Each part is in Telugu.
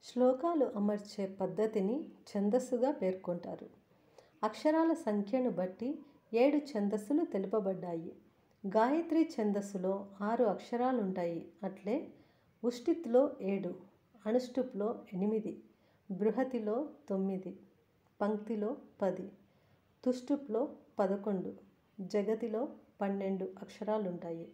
శ్లోకాలు అమర్చే పద్ధతిని ఛందస్సుగా పేర్కొంటారు అక్షరాల సంఖ్యను బట్టి ఏడు ఛందస్సులు తెలుపబడ్డాయి గాయత్రి ఛందస్సులో ఆరు అక్షరాలుంటాయి అట్లే ఉష్టిత్లో ఏడు అణుష్టుప్లో ఎనిమిది బృహతిలో తొమ్మిది పంక్తిలో పది తుష్టుప్లో పదకొండు జగతిలో పన్నెండు అక్షరాలుంటాయి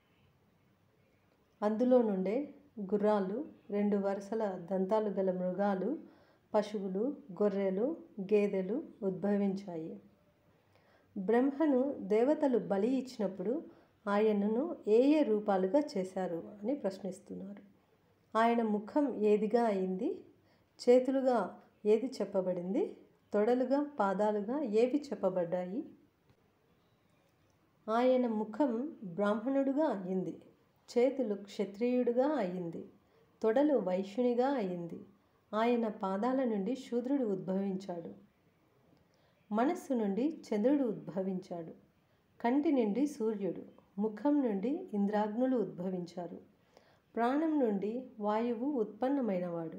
అందులో నుండే గుర్రాలు రెండు వరుసల దంతాలు గల మృగాలు పశువులు గొర్రెలు గేదెలు ఉద్భవించాయి బ్రహ్మను దేవతలు బలి ఇచ్చినప్పుడు ఆయనను ఏ ఏ రూపాలుగా చేశారు అని ప్రశ్నిస్తున్నారు ఆయన ముఖం ఏదిగా అయింది చేతులుగా ఏది చెప్పబడింది తొడలుగా పాదాలుగా ఏవి చెప్పబడ్డాయి ఆయన ముఖం బ్రాహ్మణుడుగా అయింది చేతులు క్షత్రియుడుగా అయింది తొడలు వైశ్యునిగా అయింది ఆయన పాదాల నుండి శూద్రుడు ఉద్భవించాడు మనస్సు నుండి చంద్రుడు ఉద్భవించాడు కంటి నుండి సూర్యుడు ముఖం నుండి ఇంద్రాగ్నులు ఉద్భవించారు ప్రాణం నుండి వాయువు ఉత్పన్నమైనవాడు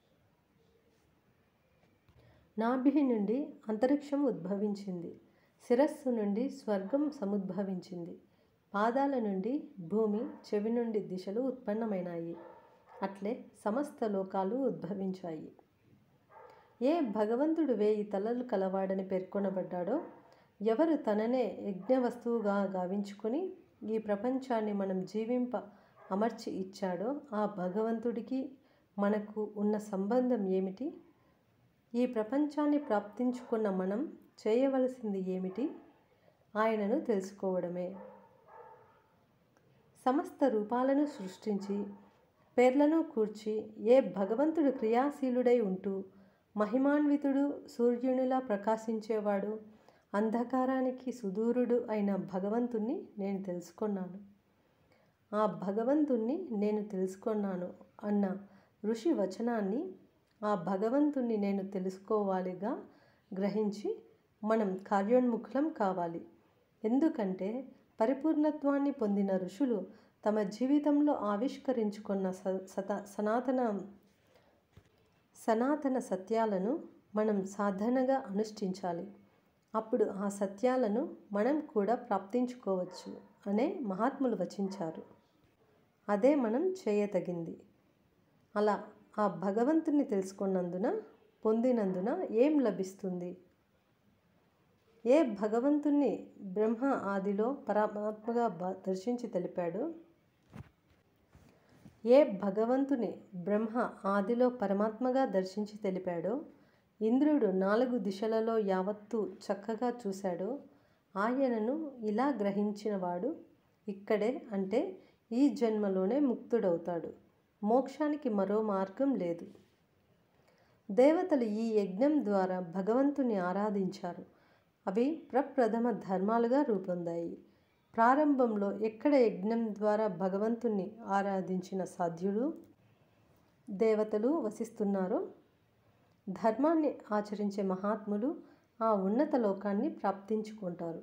నాభి నుండి అంతరిక్షం ఉద్భవించింది శిరస్సు నుండి స్వర్గం సముద్భవించింది పాదాల నుండి భూమి చెవి నుండి దిశలు ఉత్పన్నమైనాయి అట్లే సమస్త లోకాలు ఉద్భవించాయి ఏ భగవంతుడు వేయి తలలు కలవాడని పేర్కొనబడ్డాడో ఎవరు తననే యజ్ఞ వస్తువుగా గావించుకొని ఈ ప్రపంచాన్ని మనం జీవింప అమర్చి ఇచ్చాడో ఆ భగవంతుడికి మనకు ఉన్న సంబంధం ఏమిటి ఈ ప్రపంచాన్ని ప్రాప్తించుకున్న మనం చేయవలసింది ఏమిటి ఆయనను తెలుసుకోవడమే సమస్త రూపాలను సృష్టించి పేర్లను కూర్చి ఏ భగవంతుడు క్రియాశీలుడై ఉంటూ మహిమాన్వితుడు సూర్యునిలా ప్రకాశించేవాడు అంధకారానికి సుదూరుడు అయిన భగవంతుణ్ణి నేను తెలుసుకున్నాను ఆ భగవంతుణ్ణి నేను తెలుసుకున్నాను అన్న ఋషి వచనాన్ని ఆ భగవంతుణ్ణి నేను తెలుసుకోవాలిగా గ్రహించి మనం కార్యోన్ముఖులం కావాలి ఎందుకంటే పరిపూర్ణత్వాన్ని పొందిన ఋషులు తమ జీవితంలో ఆవిష్కరించుకున్న స సత సనాతన సనాతన సత్యాలను మనం సాధనగా అనుష్ఠించాలి అప్పుడు ఆ సత్యాలను మనం కూడా ప్రాప్తించుకోవచ్చు అనే మహాత్ములు వచించారు అదే మనం చేయతగింది అలా ఆ భగవంతుని తెలుసుకున్నందున పొందినందున ఏం లభిస్తుంది ఏ భగవంతుణ్ణి బ్రహ్మ ఆదిలో పరమాత్మగా దర్శించి తెలిపాడు ఏ భగవంతుని బ్రహ్మ ఆదిలో పరమాత్మగా దర్శించి తెలిపాడో ఇంద్రుడు నాలుగు దిశలలో యావత్తు చక్కగా చూశాడో ఆయనను ఇలా గ్రహించినవాడు ఇక్కడే అంటే ఈ జన్మలోనే ముక్తుడవుతాడు మోక్షానికి మరో మార్గం లేదు దేవతలు ఈ యజ్ఞం ద్వారా భగవంతుని ఆరాధించారు అవి ప్రప్రథమ ధర్మాలుగా రూపొందాయి ప్రారంభంలో ఎక్కడ యజ్ఞం ద్వారా భగవంతుణ్ణి ఆరాధించిన సాధ్యుడు దేవతలు వసిస్తున్నారో ధర్మాన్ని ఆచరించే మహాత్ములు ఆ ఉన్నత లోకాన్ని ప్రాప్తించుకుంటారు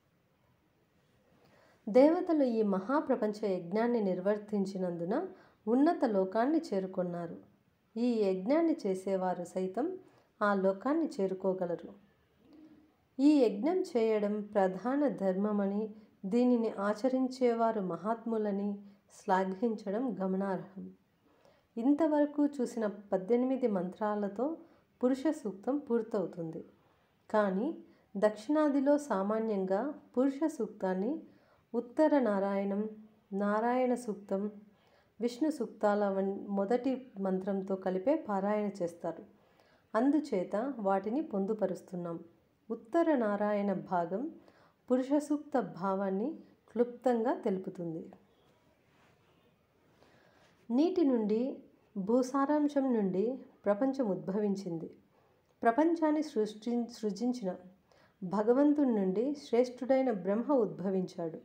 దేవతలు ఈ మహాప్రపంచ యజ్ఞాన్ని నిర్వర్తించినందున ఉన్నత లోకాన్ని చేరుకున్నారు ఈ యజ్ఞాన్ని చేసేవారు సైతం ఆ లోకాన్ని చేరుకోగలరు ఈ యజ్ఞం చేయడం ప్రధాన ధర్మమని దీనిని ఆచరించేవారు మహాత్ములని శ్లాఘించడం గమనార్హం ఇంతవరకు చూసిన పద్దెనిమిది మంత్రాలతో పురుష సూక్తం పూర్తవుతుంది కానీ దక్షిణాదిలో సామాన్యంగా పురుష సూక్తాన్ని ఉత్తర నారాయణం నారాయణ సూక్తం విష్ణు సూక్తాల వన్ మొదటి మంత్రంతో కలిపే పారాయణ చేస్తారు అందుచేత వాటిని పొందుపరుస్తున్నాం ఉత్తర నారాయణ భాగం పురుష సూక్త భావాన్ని క్లుప్తంగా తెలుపుతుంది నీటి నుండి భూసారాంశం నుండి ప్రపంచం ఉద్భవించింది ప్రపంచాన్ని సృష్టి సృజించిన భగవంతుడి నుండి శ్రేష్ఠుడైన బ్రహ్మ ఉద్భవించాడు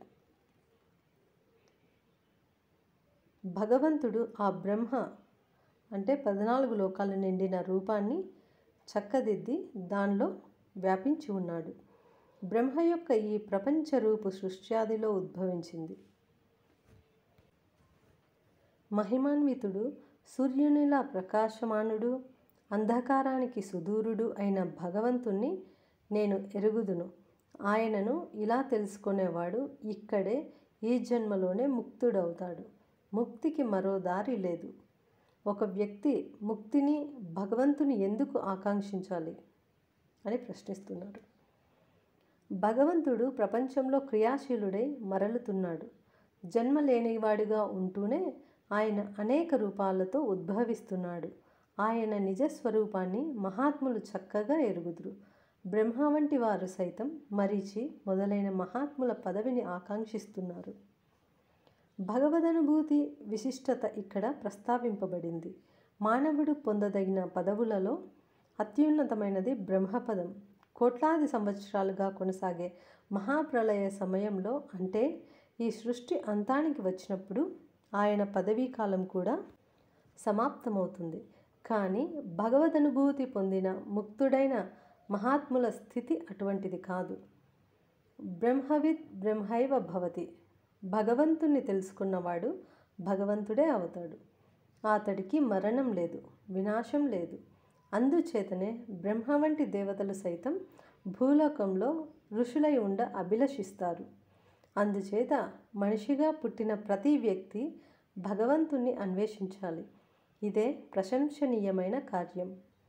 భగవంతుడు ఆ బ్రహ్మ అంటే పద్నాలుగు లోకాలు నిండిన రూపాన్ని చక్కదిద్ది దానిలో వ్యాపించి ఉన్నాడు బ్రహ్మ యొక్క ఈ ప్రపంచ రూపు సృష్ట్యాదిలో ఉద్భవించింది మహిమాన్వితుడు సూర్యునిలా ప్రకాశమానుడు అంధకారానికి సుదూరుడు అయిన భగవంతుణ్ణి నేను ఎరుగుదును ఆయనను ఇలా తెలుసుకునేవాడు ఇక్కడే ఈ జన్మలోనే ముక్తుడవుతాడు ముక్తికి మరో దారి లేదు ఒక వ్యక్తి ముక్తిని భగవంతుని ఎందుకు ఆకాంక్షించాలి అని ప్రశ్నిస్తున్నారు భగవంతుడు ప్రపంచంలో క్రియాశీలుడై మరలుతున్నాడు జన్మ లేనివాడిగా ఉంటూనే ఆయన అనేక రూపాలతో ఉద్భవిస్తున్నాడు ఆయన నిజస్వరూపాన్ని మహాత్ములు చక్కగా ఎరుగుదురు బ్రహ్మ వంటి వారు సైతం మరీచి మొదలైన మహాత్ముల పదవిని ఆకాంక్షిస్తున్నారు భగవదనుభూతి విశిష్టత ఇక్కడ ప్రస్తావింపబడింది మానవుడు పొందదగిన పదవులలో అత్యున్నతమైనది బ్రహ్మపదం కోట్లాది సంవత్సరాలుగా కొనసాగే మహాప్రళయ సమయంలో అంటే ఈ సృష్టి అంతానికి వచ్చినప్పుడు ఆయన పదవీ కాలం కూడా సమాప్తమవుతుంది కానీ భగవదనుభూతి పొందిన ముక్తుడైన మహాత్ముల స్థితి అటువంటిది కాదు బ్రహ్మవిత్ బ్రహ్మైవ భవతి భగవంతుణ్ణి తెలుసుకున్నవాడు భగవంతుడే అవుతాడు అతడికి మరణం లేదు వినాశం లేదు అందుచేతనే బ్రహ్మ వంటి దేవతలు సైతం భూలోకంలో ఋషులై ఉండ అభిలషిస్తారు అందుచేత మనిషిగా పుట్టిన ప్రతి వ్యక్తి భగవంతుణ్ణి అన్వేషించాలి ఇదే ప్రశంసనీయమైన కార్యం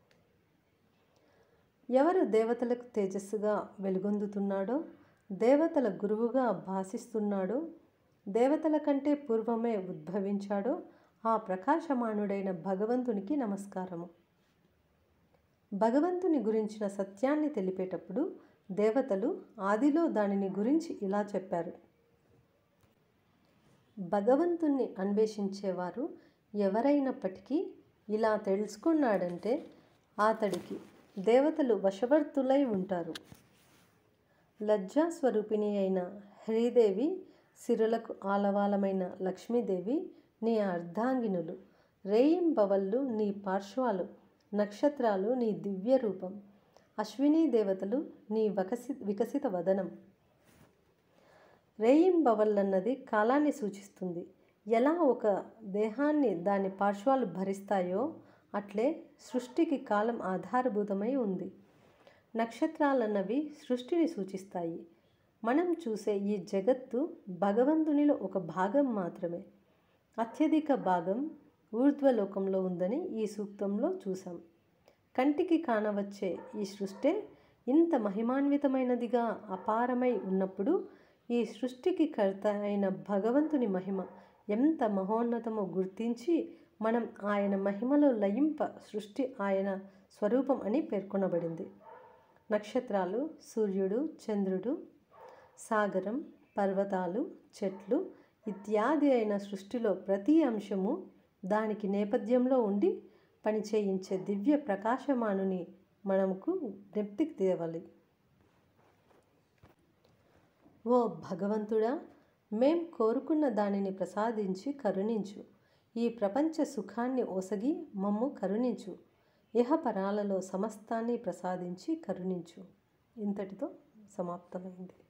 ఎవరు దేవతలకు తేజస్సుగా వెలుగొందుతున్నాడో దేవతల గురువుగా భాసిస్తున్నాడో దేవతల కంటే పూర్వమే ఉద్భవించాడో ఆ ప్రకాశమానుడైన భగవంతునికి నమస్కారము భగవంతుని గురించిన సత్యాన్ని తెలిపేటప్పుడు దేవతలు ఆదిలో దానిని గురించి ఇలా చెప్పారు భగవంతుణ్ణి అన్వేషించేవారు ఎవరైనప్పటికీ ఇలా తెలుసుకున్నాడంటే అతడికి దేవతలు వశవర్తులై ఉంటారు లజ్జాస్వరూపిణి అయిన శ్రీదేవి సిరులకు ఆలవాలమైన లక్ష్మీదేవి నీ అర్ధాంగినులు రేయింబవళ్ళు నీ పార్శ్వాలు నక్షత్రాలు నీ దివ్య రూపం అశ్విని దేవతలు నీ వకసి వికసిత వదనం రేయింబవళ్ళన్నది కాలాన్ని సూచిస్తుంది ఎలా ఒక దేహాన్ని దాని పార్శ్వాలు భరిస్తాయో అట్లే సృష్టికి కాలం ఆధారభూతమై ఉంది నక్షత్రాలన్నవి సృష్టిని సూచిస్తాయి మనం చూసే ఈ జగత్తు భగవంతునిలో ఒక భాగం మాత్రమే అత్యధిక భాగం ఊర్ధ్వలోకంలో ఉందని ఈ సూక్తంలో చూసాం కంటికి కానవచ్చే ఈ సృష్టి ఇంత మహిమాన్వితమైనదిగా అపారమై ఉన్నప్పుడు ఈ సృష్టికి కర్త అయిన భగవంతుని మహిమ ఎంత మహోన్నతమో గుర్తించి మనం ఆయన మహిమలో లయింప సృష్టి ఆయన స్వరూపం అని పేర్కొనబడింది నక్షత్రాలు సూర్యుడు చంద్రుడు సాగరం పర్వతాలు చెట్లు ఇత్యాది అయిన సృష్టిలో ప్రతి అంశము దానికి నేపథ్యంలో ఉండి పనిచేయించే దివ్య ప్రకాశమానుని మనకు జ్ఞప్తికి తేవాలి ఓ భగవంతుడా మేం కోరుకున్న దానిని ప్రసాదించి కరుణించు ఈ ప్రపంచ సుఖాన్ని ఒసగి మమ్ము కరుణించు ఇహపరాలలో సమస్తాన్ని ప్రసాదించి కరుణించు ఇంతటితో సమాప్తమైంది